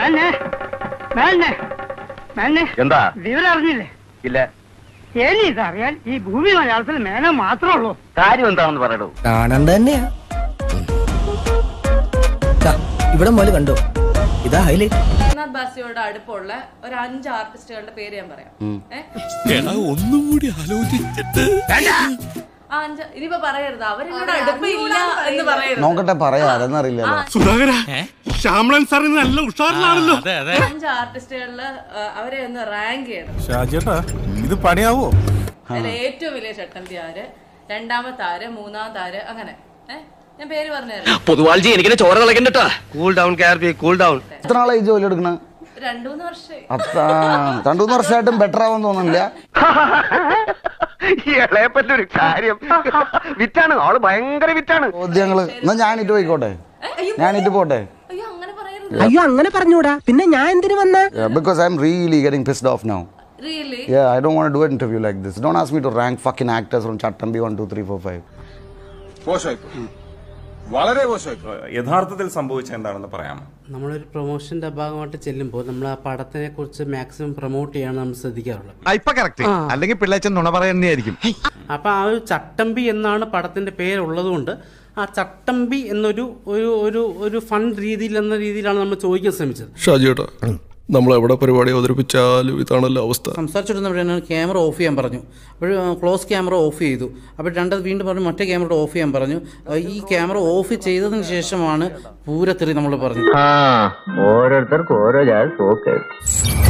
മേനെ മേനെ മേനെ എന്താ വിവരം അറിഞ്ഞില്ലേ ഇല്ല ഇനി ഇതറിയാൻ ഈ ഭൂമി മലയാളത്തിൽ മേന മാത്രമേ ഉള്ളൂ കാര്യം എന്താണെന്ന് പറയടൂ കാണണ്ട തന്നെയാ ദാ, ഇവിടെ മുതൽ കണ്ടോ ഇതാ ഹൈലൈറ്റ് ശ്രീനാഥ് ബാസിയോട് അടുപ്പമുള്ള ഒരു അഞ്ച് ആർട്ടിസ്റ്റുകളുടെ പേര് ഞാൻ പറയാം ഏ? ഒന്നും കൂടി ആലോചിച്ചിട്ട് ആ അഞ്ച് ഇനിയിപ്പോ പറയരുത് അവരെന്നോട് അടുപ്പില്ല എന്ന് പറയരുത് നോക്കട്ടെ പറയാ അതെന്നറിയില്ലല്ലോ സുധാകര ശ്യാമളൻ സാറിന് നല്ല ഉഷാറിലാണല്ലോ അഞ്ച് ആർട്ടിസ്റ്റുകളില് ആ, അവരെ ഒന്ന് റാങ്ക് ചെയ്യണം ഷാജേട്ടാ ഇത് പണിയാവോ അതിൽ ഏറ്റവും വലിയ ചട്ടമ്പി ആര് രണ്ടാമത്തെ ആര് മൂന്നാമത്തെ ആര് അങ്ങനെ ഏ ഞാൻ പേര് പറഞ്ഞുതരാം പൊതുവാൾജി എനിക്കിനെ ചോര കളക്കണ്ടട്ടാ കൂൾ ഡൗൺ കെ കൂൾ ഡൗൺ എത്ര നാളായി ജോലി എടുക്കണ രണ്ടു മൂന്ന് വർഷമായി അത്ര രണ്ടു മൂന്ന് വർഷമായിട്ടും ബെറ്റർ ആവാൻ തോന്നുന്നില്ല ഇളയപ്പറ്റ ഒരു കാര്യം വിറ്റാണ് ആള് ഭയങ്കര വിറ്റാണ് ചോദ്യങ്ങള് എന്നാ ഞാനിട്ട് പോയിക്കോട്ടെ ഞാനിട്ട് പോട്ടെ അയ്യോ അങ്ങനെ പറയരുത് അയ്യോ അങ്ങനെ പറഞ്ഞൂടാ പിന്നെ ഞാൻ എന്തിനു വന്ന because I'm really getting pissed off now really Yeah, I don't want to do an interview like this. Don't ask me to rank fucking actors from Chattambi 1, 2, 3, 4, 5. വളരെ മോശമായി യഥാർത്ഥത്തിൽ സംഭവിച്ച എന്താണെന്ന് പറയാമോ നമ്മളൊരു പ്രൊമോഷന്റെ ഭാഗമായിട്ട് ചെല്ലുമ്പോൾ നമ്മൾ ആ പടത്തിനെ കുറിച്ച് മാക്സിമം പ്രൊമോട്ട് ചെയ്യാണ് നമ്മൾ ശ്രദ്ധിക്കാറുള്ളത് ഇപ്പൊ കറക്റ്റ് അല്ലെങ്കിൽ പിള്ളേച്ചൻ നുണ പറയുന്നതായിരിക്കും അപ്പൊ ആ ഒരു ചട്ടമ്പി എന്നാണ് പടത്തിന്റെ പേരുള്ളത് കൊണ്ട് ആ ചട്ടമ്പി എന്നൊരു ഒരു ഒരു ഒരു ഫൺ രീതിയിൽ എന്ന രീതിയിലാണ് നമ്മൾ ചോദിക്കാൻ ശ്രമിച്ചത് ഷാജിയേട്ടാ നമ്മൾ എവിടെ പരിപാടി അവതരിപ്പിച്ചാലും ഇതാണല്ലോ അവസ്ഥ സംസാരിച്ചിരുന്നപ്പോഴാണ് ക്യാമറ ഓഫ് ചെയ്യാൻ പറഞ്ഞു അപ്പോൾ ക്ലോസ് ക്യാമറ ഓഫ് ചെയ്തു അപ്പോൾ രണ്ടത് വീണ്ടും പറഞ്ഞു മറ്റേ ക്യാമറ ഓഫ് ചെയ്യാൻ പറഞ്ഞു ആ, ഈ ക്യാമറ ഓഫ് ചെയ്തതിന് ശേഷമാണ് പൂരത്തെറി നമ്മൾ പറഞ്ഞു ഓരോരുത്തർക്കും ഓരോ ജാതി സോക്ക്